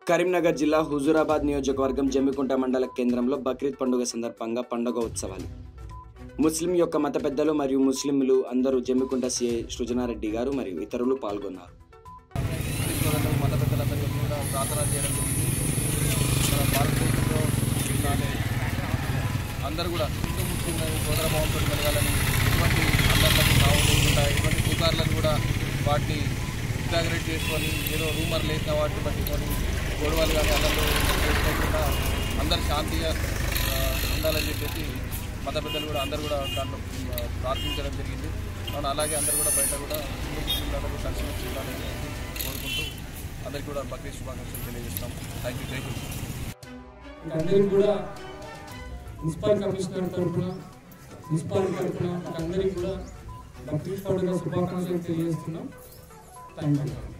కరీంనగర్ జిల్లా హుజూరాబాద్ నియోజకవర్గం జమ్మికుంట మండల కేంద్రంలో బక్రీద్ పండుగ సందర్భంగా పండుగ ఉత్సవాలు ముస్లిం యొక్క మత పెద్దలు మరియు ముస్లింలు అందరూ జమ్మికుంట సిఐ సృజనారెడ్డి గారు మరియు ఇతరులు పాల్గొన్నారు తీసుకోవడం మత పెద్దలందరికీ కూడా ప్రార్థన చేయడం జరిగింది మన భారతదేశంలో ఇలానే అందరూ కూడా హిందూ ముస్లిం సోదరభావంతో మెలగాలని ఎటువంటి అందర్లకు నావు లేకుండా ఎటువంటి పుకార్లను కూడా వాటిని ఎగ్జాగరేట్ చేసుకొని ఏదో రూమర్ లేసిన వాటిని పట్టుకొని గొడవలు కానీ అందరూ చేసుకోకుండా అందరు శాంతిగా ఆ, ఉండాలని చెప్పేసి మత పెద్దలు కూడా అందరూ కూడా దాంట్లో ఆ, ప్రార్థించడం జరిగింది అవును అలాగే అందరూ కూడా బయట కూడా హిందూ ముస్లింలు అందరూ కలిసిమెలిసి ఉండాలని కోరుకుంటూ అందరికీ కూడా బక్రీద్ శుభాకాంక్షలు తెలియజేస్తాం థ్యాంక్ యూ జై హింద్ అందరికి కూడా మున్సిపల్ కమిషనర్ తరఫున మున్సిపాలిటీ తరఫున అందరికీ కూడా బక్రీద్ పండుగ శుభాకాంక్షలు తెలియజేస్తున్నాం థ్యాంక్ యూ